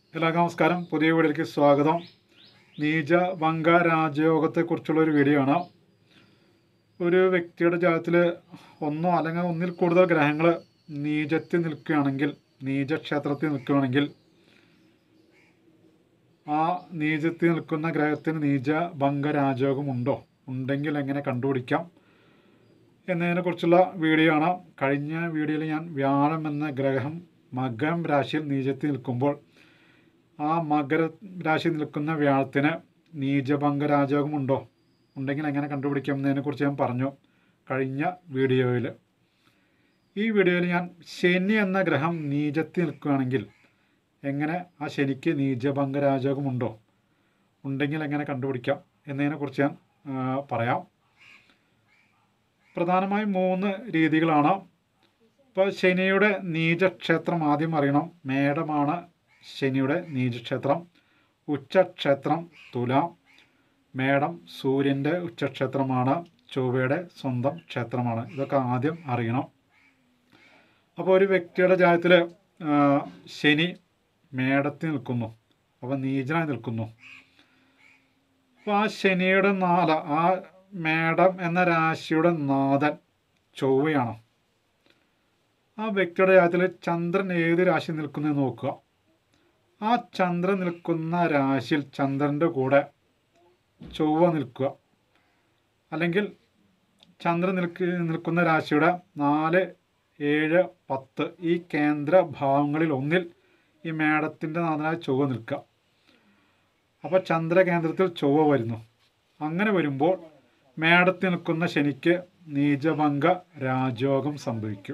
എല്ലാവർക്കും നമസ്കാരം പുതിയ വീഡിയോയിലേക്ക് സ്വാഗതം നീച ഭംഗ രാജയോഗത്തെക്കുറിച്ചുള്ള ഒരു വീഡിയോ ആണ് ഒരു വ്യക്തിയുടെ ജാതത്തിൽ ഒന്നോ അല്ലെങ്കിൽ ഒന്നിൽ കൂടുതൽ ഗ്രഹങ്ങൾ നീചത്തിൽ നിൽക്കുകയാണെങ്കിൽ നീചക്ഷേത്രത്തിൽ നിൽക്കുകയാണെങ്കിൽ ആ നീചത്തിൽ നിൽക്കുന്ന ഗ്രഹത്തിന് നീച ഭംഗ രാജയോഗം ഉണ്ടോ ഉണ്ടെങ്കിൽ എങ്ങനെ കണ്ടുപിടിക്കാം എന്നതിനെക്കുറിച്ചുള്ള വീഡിയോ ആണ് കഴിഞ്ഞ വീഡിയോയിൽ ഞാൻ വ്യാഴം എന്ന ഗ്രഹം മകം രാശിയിൽ നീചത്തിൽ നിൽക്കുമ്പോൾ ആ മകര രാശിയിൽ നിൽക്കുന്ന വ്യാഴത്തിന് നീചഭംഗ രാജയോഗം ഉണ്ടോ ഉണ്ടെങ്കിൽ എങ്ങനെ കണ്ടുപിടിക്കാം എന്നതിനെക്കുറിച്ച് ഞാൻ പറഞ്ഞു കഴിഞ്ഞ വീഡിയോയിൽ ഈ വീഡിയോയിൽ ഞാൻ ശനി എന്ന ഗ്രഹം നീചത്തിൽ നിൽക്കുകയാണെങ്കിൽ എങ്ങനെ ആ ശനിക്ക് നീചഭംഗ രാജയോഗം ഉണ്ടോ ഉണ്ടെങ്കിൽ എങ്ങനെ കണ്ടുപിടിക്കാം എന്നതിനെക്കുറിച്ച് ഞാൻ ആ, പറയാം പ്രധാനമായും മൂന്ന് രീതികളാണ് ഇപ്പോൾ ശനിയുടെ നീചക്ഷേത്രം ആദ്യം അറിയണം മേടമാണ് ശനിയുടെ നീചക്ഷേത്രം ഉച്ചക്ഷേത്രം തുലാം മേടം സൂര്യൻ്റെ ഉച്ചക്ഷേത്രമാണ് ചൊവ്വയുടെ സ്വന്തം ക്ഷേത്രമാണ് ഇതൊക്കെ ആദ്യം അറിയണം അപ്പോൾ ഒരു വ്യക്തിയുടെ ജാതത്തിൽ ശനി മേടത്തിൽ നിൽക്കുന്നു അപ്പോൾ നീചനായി നിൽക്കുന്നു അപ്പോൾ ആ ശനിയുടെ നാല ആ മേടം എന്ന രാശിയുടെ നാഥൻ ചൊവ്വയാണ് ആ വ്യക്തിയുടെ ജാതത്തിൽ ചന്ദ്രൻ ഏത് രാശി നിൽക്കുന്നു എന്ന് നോക്കുക ആ ചന്ദ്രൻ നിൽക്കുന്ന രാശിയിൽ ചന്ദ്രൻ്റെ കൂടെ ചൊവ്വ നിൽക്കുക അല്ലെങ്കിൽ ചന്ദ്രൻ നിൽക്ക് നിൽക്കുന്ന രാശിയുടെ നാല് ഏഴ് പത്ത് ഈ കേന്ദ്ര ഭാവങ്ങളിൽ ഒന്നിൽ ഈ മേടത്തിൻ്റെ നാഥനായ ചൊവ്വ നിൽക്കുക അപ്പോൾ ചന്ദ്രകേന്ദ്രത്തിൽ ചൊവ്വ വരുന്നു അങ്ങനെ വരുമ്പോൾ മേടത്തിൽ നിൽക്കുന്ന ശനിക്ക് നീചഭംഗ രാജയോഗം സംഭവിക്കും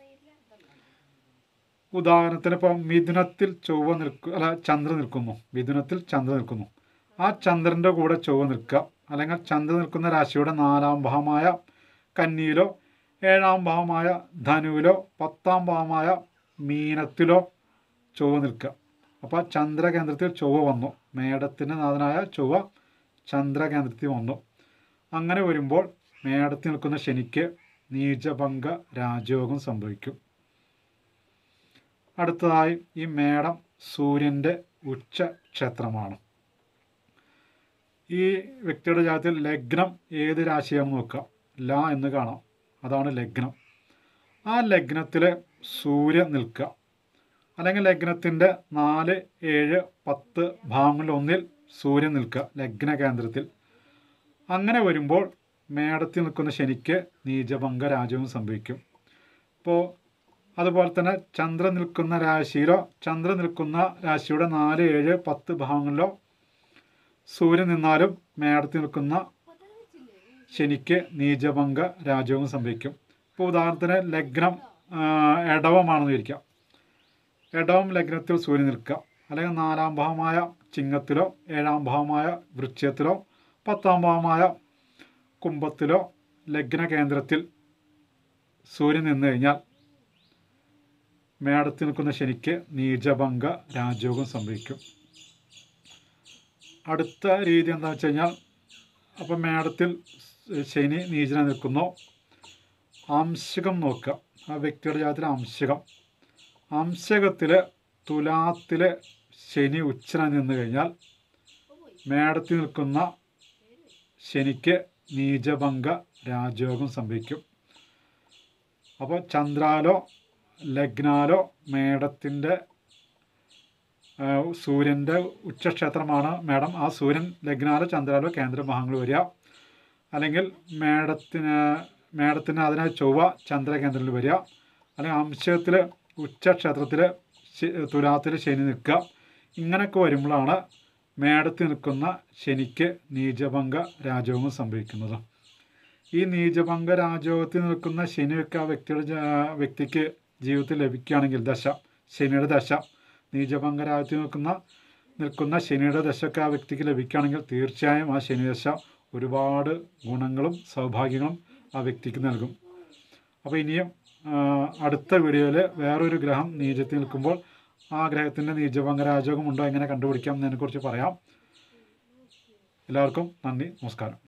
ഉദാഹരണത്തിന് ഇപ്പോൾ മിഥുനത്തിൽ ചൊവ്വ നിൽക്കു അല്ല ചന്ദ്രൻ നിൽക്കുന്നു മിഥുനത്തിൽ ചന്ദ്രൻ നിൽക്കുന്നു ആ ചന്ദ്രൻ്റെ കൂടെ ചൊവ്വ നിൽക്കുക അല്ലെങ്കിൽ ചന്ദ്രൻ നിൽക്കുന്ന രാശിയുടെ നാലാം ഭാവമായ കന്നിയിലോ ഏഴാം ഭാവമായ ധനുവിലോ പത്താം ഭാവമായ മീനത്തിലോ ചൊവ്വ നിൽക്കുക അപ്പോൾ ചന്ദ്രകേന്ദ്രത്തിൽ ചൊവ്വ വന്നു മേടത്തിൻ്റെ നാഥനായ ചൊവ്വ ചന്ദ്രകേന്ദ്രത്തിൽ വന്നു അങ്ങനെ വരുമ്പോൾ മേടത്തിൽ നിൽക്കുന്ന ശനിക്ക് നീചഭംഗ രാജയോഗം സംഭവിക്കും അടുത്തതായി ഈ മേടം സൂര്യൻ്റെ ഉച്ച ക്ഷേത്രമാണ് ഈ വ്യക്തിയുടെ ജാതത്തിൽ ലഗ്നം ഏത് രാശിയാണെന്ന് നോക്കുക ല എന്ന് കാണാം അതാണ് ലഗ്നം ആ ലഗ്നത്തിൽ സൂര്യൻ നിൽക്കുക അല്ലെങ്കിൽ ലഗ്നത്തിൻ്റെ നാല് ഏഴ് പത്ത് ഭാഗങ്ങളിലൊന്നിൽ സൂര്യൻ നിൽക്കുക ലഗ്ന കേന്ദ്രത്തിൽ അങ്ങനെ വരുമ്പോൾ മേടത്തിൽ നിൽക്കുന്ന ശനിക്ക് നീചഭംഗ രാജവും സംഭവിക്കും ഇപ്പോൾ അതുപോലെ തന്നെ ചന്ദ്രൻ നിൽക്കുന്ന രാശിയിലോ ചന്ദ്രൻ നിൽക്കുന്ന രാശിയുടെ നാല് ഏഴ് പത്ത് ഭാഗങ്ങളിലോ സൂര്യൻ നിന്നാലും മേടത്തിൽ നിൽക്കുന്ന ശനിക്ക് നീചഭംഗ രാജയോഗം സംഭവിക്കും ഇപ്പോൾ ഉദാഹരണത്തിന് ലഗ്നം ആ, എടവമാണെന്ന് വിചാരിക്കാം എടവം ലഗ്നത്തിൽ സൂര്യൻ നിൽക്കുക അല്ലെങ്കിൽ നാലാം ഭാവമായ ചിങ്ങത്തിലോ ഏഴാം ഭാവമായ വൃക്ഷത്തിലോ പത്താം ഭാവമായ കുംഭത്തിലോ ലഗ്ന കേന്ദ്രത്തിൽ സൂര്യൻ നിന്ന് കഴിഞ്ഞാൽ മേടത്തിൽ നിൽക്കുന്ന ശനിക്ക് നീചഭംഗ രാജയോഗം സംഭവിക്കും അടുത്ത രീതി എന്താണെന്ന് വെച്ച് കഴിഞ്ഞാൽ അപ്പം മേടത്തിൽ ശനി നീചന നിൽക്കുന്നു ആംശകം നോക്കുക ആ വ്യക്തിയുടെ ജാതത്തിൽ ആംശകം ആംശകത്തിൽ തുലാത്തിൽ ശനി ഉച്ചന നിന്ന് കഴിഞ്ഞാൽ മേടത്തിൽ നിൽക്കുന്ന ശനിക്ക് നീചഭംഗ രാജയോഗം സംഭവിക്കും അപ്പോൾ ചന്ദ്രാലോ ലഗ്നാലോ മേടത്തിൻ്റെ സൂര്യൻ്റെ ഉച്ചക്ഷേത്രമാണ് മേടം ആ സൂര്യൻ ലഗ്നാലോ ചന്ദ്രാലോ കേന്ദ്രഭാഗങ്ങൾ വരിക അല്ലെങ്കിൽ മേടത്തിന് മേടത്തിന് അതിനായി ചൊവ്വ ചന്ദ്രകേന്ദ്രത്തിൽ വരിക അല്ലെങ്കിൽ അംശത്തിൽ ഉച്ചക്ഷേത്രത്തിൽ തുലാത്തിൽ ശനി നിൽക്കുക ഇങ്ങനെയൊക്കെ വരുമ്പോഴാണ് മേടത്തിൽ നിൽക്കുന്ന ശനിക്ക് നീചഭംഗ രാജയോഗം സംഭവിക്കുന്നത് ഈ നീചഭംഗ രാജയോഗത്തിൽ നിൽക്കുന്ന ശനിയൊക്കെ ആ വ്യക്തിയുടെ ജ- വ്യക്തിക്ക് ജീവിതത്തിൽ ലഭിക്കുകയാണെങ്കിൽ ദശ ശനിയുടെ ദശ നീചഭംഗ രാജത്തിൽ നിൽക്കുന്ന നിൽക്കുന്ന ശനിയുടെ ദശയൊക്കെ ആ വ്യക്തിക്ക് ലഭിക്കുകയാണെങ്കിൽ തീർച്ചയായും ആ ശനി ദശ ഒരുപാട് ഗുണങ്ങളും സൗഭാഗ്യങ്ങളും ആ വ്യക്തിക്ക് നൽകും അപ്പോൾ ഇനിയും ആ, അടുത്ത വീഡിയോയിൽ വേറൊരു ഗ്രഹം നീചത്തിൽ നിൽക്കുമ്പോൾ ആ ഗ്രഹത്തിൻ്റെ നീചഭംഗ രാജയോഗം ഉണ്ടോ എങ്ങനെ കണ്ടുപിടിക്കാം എന്നതിനെക്കുറിച്ച് പറയാം എല്ലാവർക്കും നന്ദി നമസ്കാരം